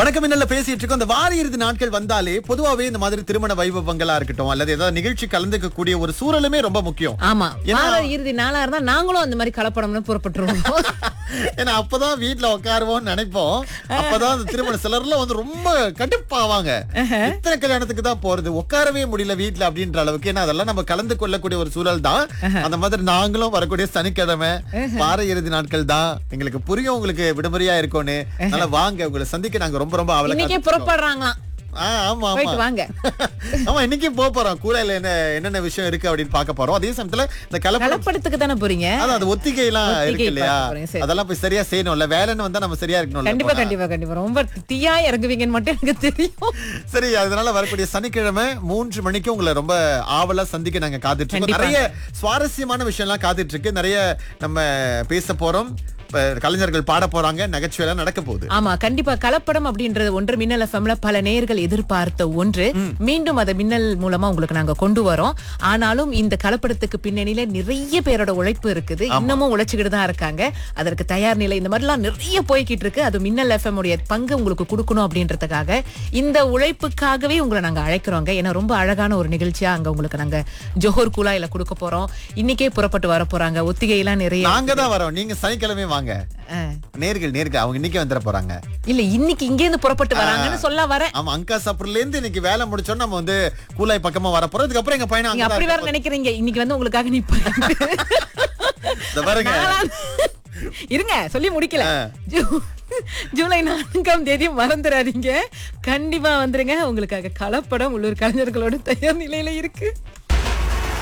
வணக்கம் என்னல பேசிட்டு இருக்கோம் இந்த வார இறுதி நாட்கள் வந்தாலே பொதுவாவே இந்த மாதிரி திருமண வைபவங்களா இருக்கட்டும் அல்லது ஏதாவது நிகழ்ச்சி கலந்துக்க கூடிய ஒரு சூழலுமே ரொம்ப முக்கியம் ஆமா ஏன்னா- வார இறுதி நாளா இருந்தா நாங்களும் அந்த மாதிரி கலப்படம்னு புறப்பட்டுருவோம் ஏன்னா அப்பதான் வீட்ல உட்காருவோம்னு நினைப்போம் அப்பதான் அந்த திருமண சிலர்ல வந்து ரொம்ப கடுப்பாவாங்க இத்தனை கல்யாணத்துக்கு தான் போறது உட்காரவே முடியல வீட்ல அப்படின்ற அளவுக்கு ஏன்னா அதெல்லாம் நம்ம கலந்து கொள்ளக்கூடிய ஒரு சூழல் தான் அந்த மாதிரி நாங்களும் வரக்கூடிய சனிக்கிழமை வார இறுதி நாட்கள் தான் எங்களுக்கு புரியும் உங்களுக்கு விடுமுறையா இருக்கும்னு அதனால வாங்க உங்களை சந்திக்க நாங்க ரொம்ப ரொம்ப அவளை இன்னைக்கே புறப்படுறாங்களாம் ஆ, ஆமா போயிட்டு ஆமா வாங்க ஆமா இன்னைக்கும் போக போறோம் கூடையில என்ன என்னென்ன விஷயம் இருக்கு அப்படின்னு பார்க்க போறோம் அதே சமயத்துல இந்த கலப்படம் கலப்படத்துக்கு தானே போறீங்க அதான் அது ஒத்திகை எல்லாம் ஒத்திகை இருக்கு இல்லையா பார்க்க போறீங்க, சரி. அதெல்லாம் போய் சரியா செய்யணும்ல வேலைன்னு வந்தா நம்ம சரியா இருக்கணும்ல கண்டிப்பா போனா. கண்டிப்பா கண்டிப்பா ரொம்ப தீயா இறங்குவீங்கன்னு மட்டும் எனக்கு தெரியும் சரி அதனால வரக்கூடிய சனிக்கிழமை மூன்று மணிக்கு உங்களை ரொம்ப ஆவலா சந்திக்க நாங்க காத்துட்டு இருக்கோம் கண்டிப்பா. நிறைய சுவாரஸ்யமான விஷயம் எல்லாம் காத்துட்டு இருக்கு நிறைய நம்ம பேச போறோம் இப்ப கலைஞர்கள் பாட போறாங்க நகைச்சுவை எல்லாம் நடக்க போகுது ஆமா கண்டிப்பா கலப்படம் அப்படின்றது ஒன்று மின்னல் எஃப்எம்ல பல நேயர்கள் எதிர்பார்த்த ஒன்று மீண்டும் அதை மின்னல் மூலமா உங்களுக்கு நாங்க கொண்டு வரோம் ஆனாலும் இந்த கலப்படத்துக்கு பின்னணியில நிறைய பேரோட உழைப்பு இருக்குது இன்னமும் உழைச்சுக்கிட்டு தான் இருக்காங்க அதற்கு தயார் நிலை இந்த மாதிரிலாம் நிறைய போய்கிட்டு இருக்கு அது மின்னல் எஃப்எம் உடைய பங்கு உங்களுக்கு கொடுக்கணும் அப்படின்றதுக்காக இந்த உழைப்புக்காகவே உங்களை நாங்க அழைக்கிறோங்க ஏன்னா ரொம்ப அழகான ஒரு நிகழ்ச்சியா அங்க உங்களுக்கு நாங்க ஜோஹர் குழாயில கொடுக்க போறோம் இன்னைக்கே புறப்பட்டு வர போறாங்க ஒத்திகை எல்லாம் நிறைய நாங்க தான் வரோம் நீங்க சனிக்கிழமை வாங்க ஆ. நேர்கள் நேர்கள் அவங்க இன்னைக்கு வந்துட போறாங்க இல்ல இன்னைக்கு இங்கே இருந்து புறப்பட்டு வராங்கன்னு சொல்ல வரேன் ஆமா அங்கா சாப்பிடல இருந்து இன்னைக்கு வேலை முடிச்சோம் நம்ம வந்து கூலாய் பக்கமா வர போறோம் இதுக்கப்புறம் எங்க பையனை நீங்க அங்கதான் அப்படி வேற இருக்க நினைக்கிறீங்க இன்னைக்கு வந்து உங்களுக்காக நிப்பாங்க போகுது. இதோ பாருங்க இருங்க சொல்லி முடிக்கல ஜூ- ஜூலை நான்காம் தேதி மறந்துடாதீங்க கண்டிப்பா வந்துருங்க உங்களுக்காக கலப்படம் உள்ளூர் கலைஞர்களோட தயார் நிலையில இருக்கு